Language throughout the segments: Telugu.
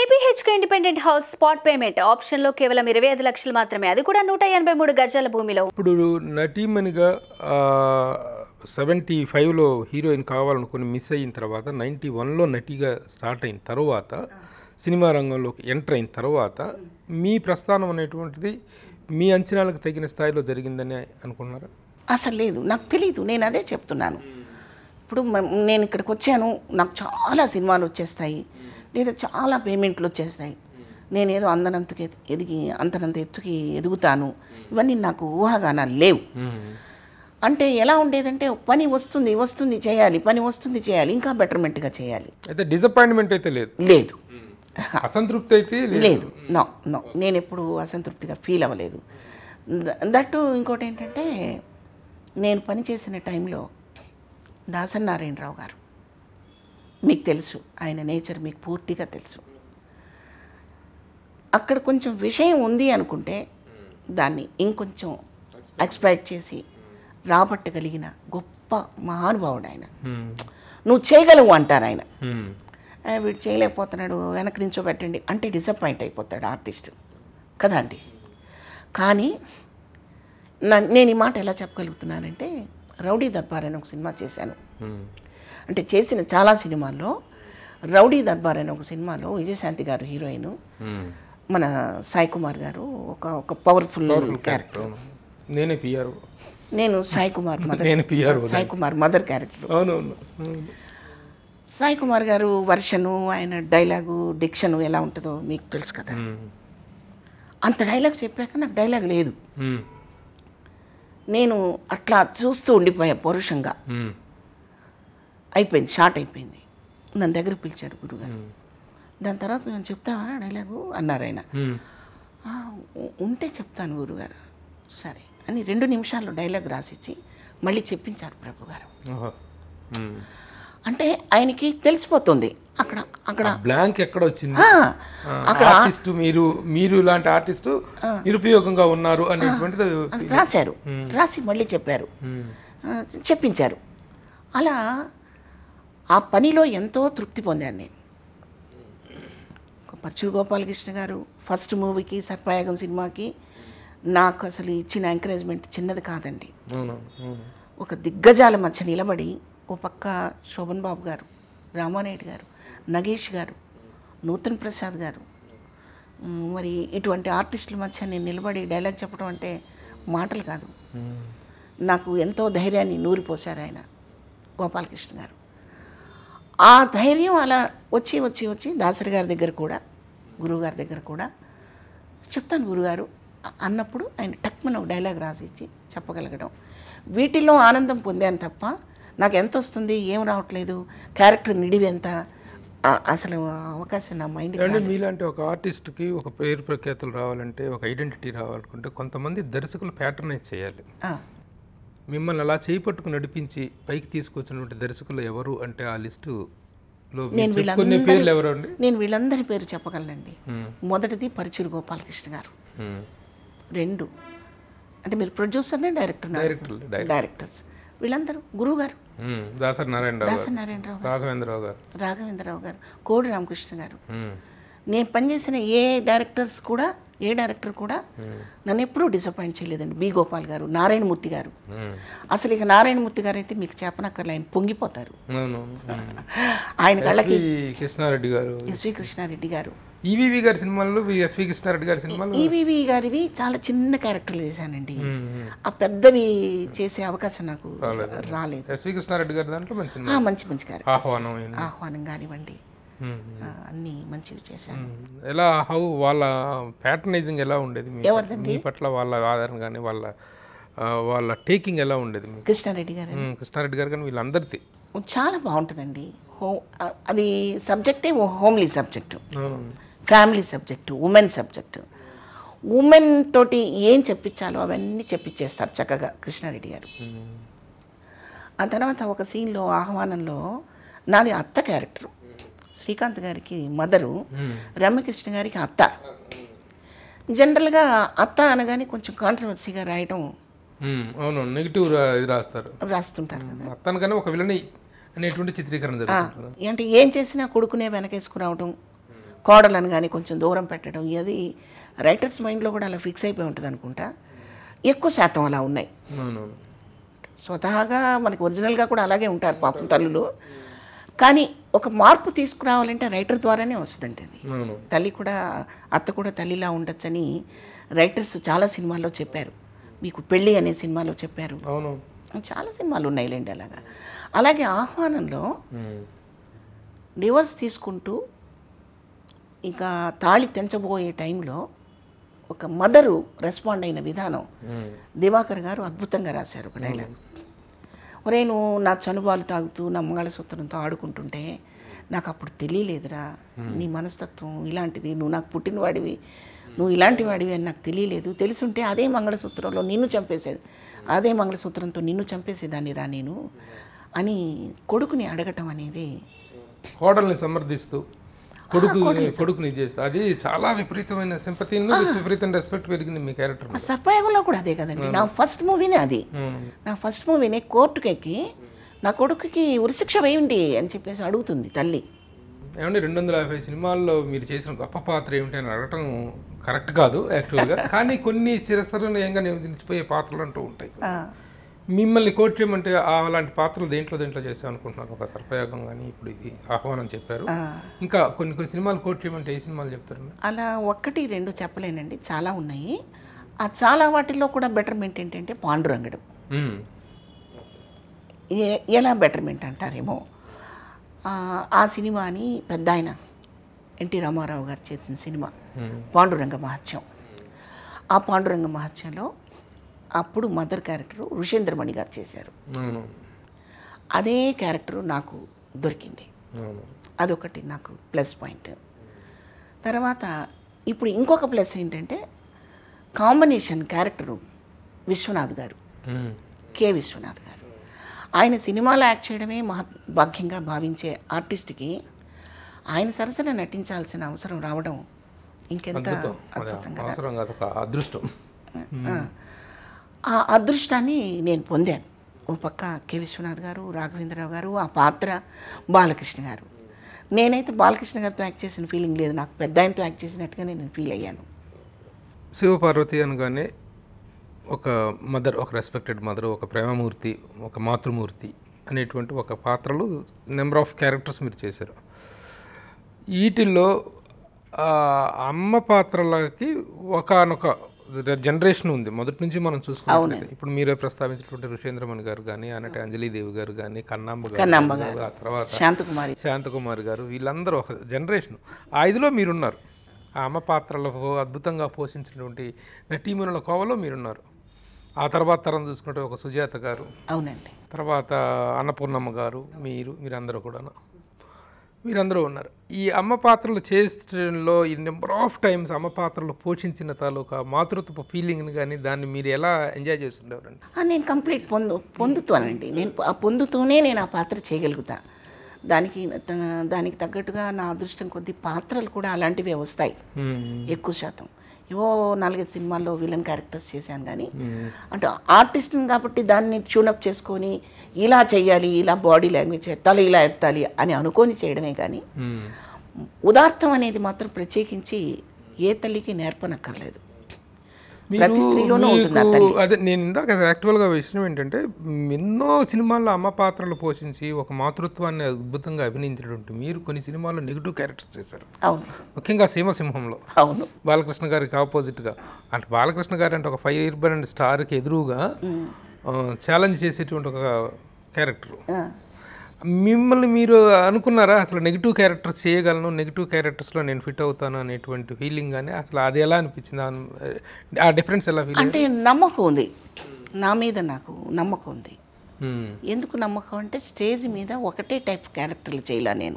త్రీపీహెచ్కే ఇండిపెండెంట్ హౌస్ స్పాట్ పేమెంట్ ఆప్షన్లో కేవలం ఇరవై ఐదు లక్షలు మాత్రమే అది కూడా నూట ఎనభై మూడు గజాల భూమిలో ఇప్పుడు నటీమణిగా సెవెంటీ ఫైవ్లో హీరోయిన్ కావాలనుకుని మిస్ అయిన తర్వాత నైంటీ వన్లో నటిగా స్టార్ట్ అయిన తర్వాత సినిమా రంగంలోకి ఎంటర్ అయిన తర్వాత మీ ప్రస్థానం అనేటువంటిది మీ అంచనాలకు తగిన స్థాయిలో జరిగిందని అనుకున్నారా అసలు లేదు నాకు తెలీదు నేను అదే చెప్తున్నాను ఇప్పుడు మ- నేను ఇక్కడికి వచ్చాను నాకు చాలా సినిమాలు వచ్చేస్తాయి లేదా చాలా పేమెంట్లు వచ్చేస్తాయి నేను ఏదో అందనంతకి ఎద్- ఎదిగి అంతనంత ఎత్తుకి ఎదుగుతాను ఇవన్నీ నాకు ఊహాగానాలు లేవు అంటే ఎలా ఉండేదంటే పని వస్తుంది వస్తుంది చేయాలి పని వస్తుంది చేయాలి ఇంకా బెటర్మెంట్గా చేయాలి అయితే డిసప్పాయింట్మెంట్ అయితే లేదు లేదు అసంతృప్తి అయితే లేదు లేదు నో నో నేను ఎప్పుడు అసంతృప్తిగా ఫీల్ అవ్వలేదు ద- దట్టు ఇంకోటి ఏంటంటే నేను పనిచేసిన టైంలో దాసన్ నారాయణరావు గారు మీకు తెలుసు ఆయన నేచర్ మీకు పూర్తిగా తెలుసు అక్కడ కొంచెం విషయం ఉంది అనుకుంటే దాన్ని ఇంకొంచెం ఎక్స్ప్లైట్ చేసి రాబట్టగలిగిన గొప్ప మహానుభావుడు ఆయన మ్మ్. నువ్వు చేయగలవు అంటారు ఆయన మ్మ్. "ఆ, వీడు చేయలేకపోతున్నాడు వెనక నుంచో పెట్టండి అంటే డిసప్పాయింట్ అయిపోతాడు ఆర్టిస్ట్ కదా అండి కానీ నా- నేను ఈ మాట ఎలా చెప్పగలుగుతున్నానంటే రౌడీ దర్బార్ అని ఒక సినిమా చేశాను మ్మ్. అంటే చేసిన చాలా సినిమాల్లో రౌడీ దర్బార్ అనే ఒక సినిమాలో విజయశాంతి గారు హీరోయిన్ మ్మ్. మన సాయి కుమార్ గారు ఒక ఒక పవర్ఫుల్ Powerful క్యారెక్టర్ అవును. నేనే పిఆర్ నేను సాయి కుమార్ మదర్ నేను PR Sai Kumar mother character అవునవును అవును. సాయి కుమార్ గారు వర్షను ఆయన డైలాగు డిక్షను ఎలా ఉంటుందో మీకు తెలుసు కదా మ్మ్. అంత డైలాగ్ చెప్పాక నాకు డైలాగ్ లేదు మ్మ్. నేను అట్లా చూస్తూ ఉండిపోయా పౌరుషంగా మ్మ్. అయిపోయింది షార్ట్ అయిపోయింది నన్ను దగ్గర పిలిచారు గురుగారు దాని తర్వాత నేను చెప్తావా డైలాగు అన్నారు ఆయన మ్మ్. "ఆ, ఉ- ఉంటే చెప్తాను గురుగారు సరే అని రెండు నిమిషాల్లో డైలాగ్ రాసిచ్చి మళ్ళీ చెప్పించారు ప్రభు గారు ఓహో. మ్మ్. అంటే ఆయనకి తెలిసిపోతుంది అక్కడ అక్కడ బ్లాంక్ ఎక్కడ వచ్చింది ఆ, ఆ, అక్కడ ఆర్టిస్ట్ మీరు మీరు ఇలాంటి ఆర్టిస్ట్ నిరుపయోగంగా ఉన్నారు అనేటువంటిది అని రాశారు రాసి మళ్ళీ చెప్పారు మ్మ్. ఆ, చెప్పించారు అలా ఆ పనిలో ఎంతో తృప్తి పొందాను నేను పరచూరు గోపాలకృష్ణ గారు ఫస్ట్ మూవీకి సర్పాయాగం సినిమాకి నాకు అసలు ఇచ్చిన ఎంకరేజ్మెంట్ చిన్నది కాదండి అవునవును అవును. ఒక దిగ్గజాల మధ్య నిలబడి ఓ పక్క శోభన్ బాబు గారు రామానాయుడు గారు నగేష్ గారు నూతన్ ప్రసాద్ గారు ఉమ్, మరి ఇటువంటి ఆర్టిస్టుల మధ్య నేను నిలబడి డైలాగ్ చెప్పడం అంటే మాటలు కాదు మ్మ్. నాకు ఎంతో ధైర్యాన్ని నూరిపోశారు ఆయన గోపాలకృష్ణ గారు ఆ ధైర్యం అలా వచ్చి వచ్చి వచ్చి దాసరి గారి దగ్గర కూడా గురువుగారి దగ్గర కూడా చెప్తాను గురుగారు అ- అన్నప్పుడు ఆయన టక్మన్ ఒక డైలాగ్ రాసి ఇచ్చి చెప్పగలగడం వీటిల్లో ఆనందం పొందాను తప్ప నాకు ఎంత వస్తుంది ఏం రావట్లేదు క్యారెక్టర్ నిడివి ఎంత ఆ- అసలు ఆ అవకాశం నా మైండ్ అంటే మీలాంటి ఒక ఆర్టిస్ట్కి ఒక పేరు ప్రఖ్యాతులు రావాలంటే ఒక ఐడెంటిటీ రావాలనుకుంటే కొంతమంది దర్శకులు ప్యాటర్నైజ్ చేయాలి మిమ్మల్ని అలా చేయి పట్టుకుని నడిపించి పైకి తీసుకొచ్చినటువంటి దర్శకులు ఎవరు అంటే ఆ లిస్టులో మీరు నేను చెప్పుకునే వీళ్ళందరి- పేర్లు ఎవరు అండి నేను వీళ్ళందరి పేరు చెప్పగలనండి మ్మ్. మొదటిది పరుచూరు గోపాలకృష్ణ గారు మ్మ్. రెండు అంటే మీరు ప్రొడ్యూసర్నే డైరెక్టర్ డైరెక్టర్లు, డైరెక్టర్. డైరెక్టర్స్ వీళ్ళందరూ గురువు గారు మ్మ్. దాసరి నారాయణరావు గారు దాసనారాయణరావు గారు రాఘవేంద్రరావు గారు రాఘవేంద్రరావు గారు కోడి రామకృష్ణ గారు మ్మ్. నేను పనిచేసిన ఏ డైరెక్టర్స్ కూడా ఏ డైరెక్టర్ కూడా నన్ను ఎప్పుడూ డిసప్పాయింట్ చేయలేదండి బి గోపాల్ గారు నారాయణమూర్తి గారు మ్మ్. అసలు ఇక నారాయణమూర్తి గారు అయితే మీకు చెప్పనక్కర్లే ఆయన పొంగిపోతారు అవునవును మ్మ్. ఆయన కళ్ళకి ఎస్వి కృష్ణారెడ్డి గారు ఎస్వి కృష్ణారెడ్డి గారు ఈవీవి గారి సినిమాలు ఎస్వి కృష్ణారెడ్డి గారి సినిమాలు ఈవీవి గారివి చాలా చిన్న క్యారెక్టర్లు చేశానండి మ్మ్. ఆ పెద్దవి చేసే అవకాశం నాకు రాలేదు ఎస్వి కృష్ణారెడ్డి గారి దాంట్లో మంచి సినిమా ఆ, మంచి మంచి క్యారెక్టర్ ఆహ్వానం అయింది. ఆహ్వానం కానివ్వండి మ్మ్. ఆ, అన్నీ మంచివి చేశాను మ్మ్. ఎలా హౌ వాళ్ళ ప్యాటర్నైజింగ్ ఎలా ఉండేది మీ ఎవరిదండి? మీ పట్ల వాళ్ళ ఆదరణ కానీ వాళ్ళ ఆ, వాళ్ళ టేకింగ్ ఎలా ఉండేది మీకు కృష్ణారెడ్డి గారు మ్మ్. కృష్ణారెడ్డి గారు కానీ వీళ్ళందరిది చాలా బాగుంటుందండి హో ఆ- అది సబ్జెక్టే హోమ్లీ సబ్జెక్టు అవునవును family subject women subject women తోటి ఏం చెప్పించాలో అవన్నీ చెప్పించేస్తారు చక్కగా కృష్ణారెడ్డి గారు మ్మ్. ఆ తర్వాత ఒక సీన్లో ఆహ్వానంలో నాది అత్త క్యారెక్టరు శ్రీకాంత్ గారికి మదరు రమ్యకృష్ణ గారికి అత్త జనరల్గా అత్త అనగానే కొంచెం కాంట్రవర్సీగా రాయడం మ్మ్. అవును నెగిటివ్ ఇది రాస్తారు రాస్తుంటారు కదా అతనికనే ఒక విలని అనేటువంటి చిత్రీకరణ ఆ, జరుగుతుంది అంటే ఏం చేసినా కొడుకునే వెనకేసుకురావడం కోడలను కానీ కొంచెం దూరం పెట్టడం అది రైటర్స్ మైండ్లో కూడా అలా ఫిక్స్ అయిపోయి ఉంటుంది అనుకుంటా ఎక్కువ శాతం అలా ఉన్నాయి అవునవును స్వతహాగా మనకి ఒరిజినల్గా కూడా అలాగే ఉంటారు పాపం తల్లులు కానీ ఒక మార్పు తీసుకురావాలంటే రైటర్ ద్వారానే వస్తుందండి అది అవును తల్లి కూడా అత్త కూడా తల్లిలా ఉండొచ్చని రైటర్స్ చాలా సినిమాల్లో చెప్పారు మీకు పెళ్ళి అనే సినిమాలో చెప్పారు అవును చాలా సినిమాలు ఉన్నాయిలేండి అలాగా అలాగే ఆహ్వానంలో ఉమ్. డివోర్స్ తీసుకుంటూ ఇంకా తాళి తెంచబోయే టైంలో ఒక మదరు రెస్పాండ్ అయిన విధానం ఉమ్. దివాకర్ గారు అద్భుతంగా రాశారు ఒక డైలాగ్ ఒరే నువ్వు నా చనుబాలు తాగుతూ నా మంగళసూత్రంతో ఆడుకుంటుంటే నాకు అప్పుడు తెలియలేదురా నీ మనస్తత్వం ఇలాంటిది నువ్వు నాకు పుట్టినవాడివి నువ్వు ఇలాంటి వాడివి అని నాకు తెలియలేదు తెలుసుంటే అదే మంగళసూత్రంలో నిన్ను చంపేసేది అదే మంగళసూత్రంతో నిన్ను చంపేసేదాన్ని రా నేను అని కొడుకుని అడగటం అనేది కోడల్ని సమర్థిస్తూ కొడుకు కొడుకుని చేస్తూ అది చాలా విపరీతమైన సింపతి విపరీతమైన రెస్పెక్ట్ పెరిగింది మీ క్యారెక్టర్ ఆ సర్పయాగంలో కూడా అదే కదండి నా ఫస్ట్ మూవీనే అది నా ఫస్ట్ మూవీనే కోర్టుకి ఎక్కి నా కొడుకుకి ఉరిశిక్ష వేయండి అని చెప్పేసి అడుగుతుంది తల్లి ఏమంటే రెండు వందల యాభై సినిమాల్లో మీరు చేసిన గొప్ప పాత్ర ఏమిటి అని అడగటం కరెక్ట్ కాదు యాక్చువల్గా కానీ కొన్ని చిరస్థరంగా నిలిచిపోయే పాత్రలు అంటూ ఉంటాయి ఆ, మిమ్మల్ని కోట్ చేయమంటే ఆ అలాంటి పాత్రలు దేంట్లో దేంట్లో చేసాం అనుకుంటున్నారు ఒక సర్పయాగం కానీ ఇప్పుడు ఇది ఆహ్వానం చెప్పారు ఆ. ఇంకా ఇంకా కొన్ని కొన్ని సినిమాలు కోట్ చేయమంటే ఏ సినిమాలు చెప్తారు అలా ఒక్కటి రెండు చెప్పలేనండి చాలా ఉన్నాయి ఆ చాలా వాటిల్లో కూడా బెటర్మెంట్ ఏంటంటే పాండురంగడు మ్మ్. ఏ ఎలా బెటర్మెంట్ అంటారేమో ఆ, ఆ సినిమాని పెద్ద ఆయన ఎన్టీ రామారావు గారు చేసిన సినిమా మ్మ్. పాండురంగ మహత్యం ఆ పాండురంగ మహత్యంలో అప్పుడు మదర్ క్యారెక్టరు ఋషేంద్రమణి గారు చేశారు అవును అదే క్యారెక్టరు నాకు దొరికింది అవును అదొకటి నాకు ప్లస్ పాయింట్ తర్వాత ఇప్పుడు ఇంకొక ప్లస్ ఏంటంటే కాంబినేషన్ క్యారెక్టరు విశ్వనాథ్ గారు మ్మ్. కె విశ్వనాథ్ గారు ఆయన సినిమాలో యాక్ట్ చేయడమే మహత్ భాగ్యంగా భావించే ఆర్టిస్ట్కి ఆయన సరసన నటించాల్సిన అవసరం రావడం ఇంకెంత అద్భుతం అది అద్భుతం కదా అవసరం కాదు ఒక అదృష్టం ఆ. ఆ అదృష్టాన్ని నేను పొందాను ఓ పక్క కె విశ్వనాథ్ గారు రాఘవేంద్రరావు గారు ఆ పాత్ర బాలకృష్ణ గారు నేనైతే బాలకృష్ణ గారితో యాక్ట్ చేసిన ఫీలింగ్ లేదు నాకు పెద్ద ఆయనతో యాక్ట్ చేసినట్టుగా నేను ఫీల్ అయ్యాను శివపార్వతి అనగానే ఒక మదర్ ఒక రెస్పెక్టెడ్ మదర్ ఒక ప్రేమమూర్తి ఒక మాతృమూర్తి అనేటువంటి ఒక పాత్రలు నెంబర్ ఆఫ్ క్యారెక్టర్స్ మీరు చేశారు వీటిల్లో ఆ, అమ్మ పాత్రలకి ఒకనొక జనరేషన్ ఉంది మొదటి నుంచి మనం చూసుకుంటే ఇప్పుడు మీరే ప్రస్తావించినటువంటి ఋషేంద్రమణి గారు కానీ అన్నట్టు అంజలీదేవి గారు కానీ కన్నాంబ గారు కన్నాంబ కానీ, ఆ తర్వాత శాంతకుమారి శాంతకుమార్ గారు వీళ్ళందరూ ఒక జనరేషన్ ఆ ఐదులో మీరున్నారు ఆ అమ్మ పాత్రలో అద్భుతంగా పోషించినటువంటి నటీమణుల కోవలో మీరున్నారు ఆ తర్వాత తరం చూసుకుంటే ఒక సుజాత గారు అవునండి తర్వాత అన్నపూర్ణమ్మ గారు మీరు మీరందరూ కూడా మీరందరూ ఉన్నారు ఈ అమ్మ పాత్రలు చేసడంలో ఈ నెంబర్ ఆఫ్ టైమ్స్ అమ్మ పాత్రలు పోషించిన తాలూకా మాతృత్వ ఫీలింగ్ని కానీ దాన్ని మీరు ఎలా ఎంజాయ్ చేస్తుండేవారండి ఆ, నేను కంప్లీట్ పొందు పొందుతానండి నేను ఆ పొందుతూనే నేను ఆ పాత్ర చేయగలుగుతా దానికి త- దానికి తగ్గట్టుగా నా అదృష్టం కొద్ది పాత్రలు కూడా అలాంటివే వస్తాయి ఎక్కువ శాతం ఏవో నాలుగైదు సినిమాల్లో విలన్ క్యారెక్టర్స్ చేశాను కానీ అంటే ఆర్టిస్ట్ని కాబట్టి దాన్ని ట్యూనప్ చేసుకొని ఇలా చెయ్యాలి ఇలా బాడీ లాంగ్వేజ్ ఎత్తాలి ఇలా ఎత్తాలి అని అనుకొని చేయడమే కానీ ఉదార్థం అనేది మాత్రం ప్రత్యేకించి ఏ తల్లికి నేర్పనక్కర్లేదు ప్రతి స్త్రీలోనూ ఉంటుంది ఆ తల్లి అదే నేను ఇందాక యాక్చువల్గా విషయం ఏంటంటే మ్, ఎన్నో సినిమాల్లో అమ్మ పాత్రలు పోషించి ఒక మాతృత్వాన్ని అద్భుతంగా అభినయించినటువంటి మీరు కొన్ని సినిమాల్లో నెగిటివ్ క్యారెక్టర్స్ చేశారు అవును ముఖ్యంగా సీమసింహంలో అవును బాలకృష్ణ గారికి ఆపోజిట్గా అంటే బాలకృష్ణ గారు అంటే ఒక ఫైవ్ ఇయర్ బ్రాండ్ స్టార్కి ఎదురుగా ఛాలెంజ్ చేసేటువంటి ఒక క్యారెక్టర్ ఆ. మిమ్మల్ని మీరు అనుకున్నారా అసలు నెగిటివ్ క్యారెక్టర్స్ చేయగలను నెగిటివ్ క్యారెక్టర్స్లో నేను ఫిట్ అవుతాను అనేటువంటి ఫీలింగ్ కానీ అసలు అది ఎలా అనిపించింది ఆ- ఆ డిఫరెన్స్ ఎలా ఫీల్ అంటే నమ్మకం ఉంది నా మీద నాకు నమ్మకం ఉంది ఎందుకు నమ్మకం అంటే స్టేజ్ మీద ఒకటే టైప్ క్యారెక్టర్లు చేయలే నేను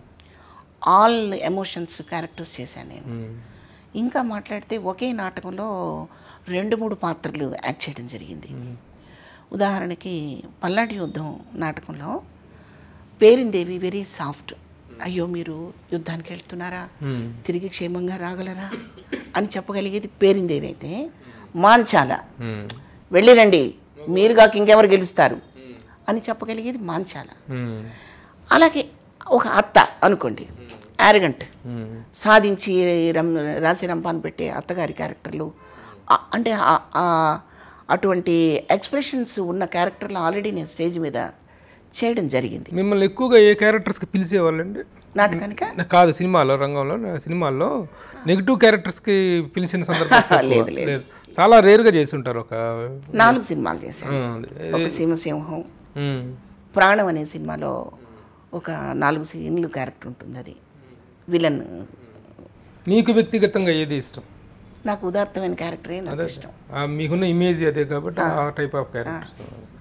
ఆల్ ఎమోషన్స్ క్యారెక్టర్స్ చేశాను నేను ఇంకా మాట్లాడితే ఒకే నాటకంలో రెండు మూడు పాత్రలు యాక్ట్ చేయడం జరిగింది ఉదాహరణకి పల్నాటి యుద్ధం నాటకంలో పేరిందేవి వెరీ సాఫ్ట్ అయ్యో మీరు యుద్ధానికి వెళ్తున్నారా తిరిగి క్షేమంగా రాగలరా అని చెప్పగలిగేది పేరిందేవి అయితే మాంచాల వెళ్ళిరండి మీరు కాక ఇంకెవరు గెలుస్తారు అని చెప్పగలిగేది మాంచాల అలాగే ఒక అత్త అనుకోండి యారగంట్ మ్మ్. సాధించి రం రాసి రంపాన్ పెట్టే అత్తగారి క్యారెక్టర్లు ఆ- అంటే ఆ- ఆ- అటువంటి ఎక్స్ప్రెషన్స్ ఉన్న క్యారెక్టర్లు ఆల్రెడీ నేను స్టేజ్ మీద చేయడం జరిగింది మిమ్మల్ని ఎక్కువగా ఏ క్యారెక్టర్స్కి పిలిచేవాళ్ళండి నాటకానిక నా- కాదు సినిమాలో రంగంలో నా సినిమాల్లో నెగిటివ్ క్యారెక్టర్స్కి పిలిచిన సందర్భం తక్కువ. లేదు, లేదు. లేదు చాలా రేరుగా చేసి ఉంటారు ఒక నాలుగు సినిమాలు చేశాను ఆ, ఒక సీమసింహం మ్మ్. ప్రాణం అనే సినిమాలో ఒక నాలుగు సీన్లు క్యారెక్టర్ ఉంటుంది అది విలన్ నీకు వ్యక్తిగతంగా ఏది ఇష్టం నాకు ఉదాత్తమైన క్యారెక్టరే నాకు ఇష్టం ఆ, మీకున్న ఇమేజ్ అదే కాబట్టి ఆ టైప్ ఆఫ్ క్యారెక్టర్స్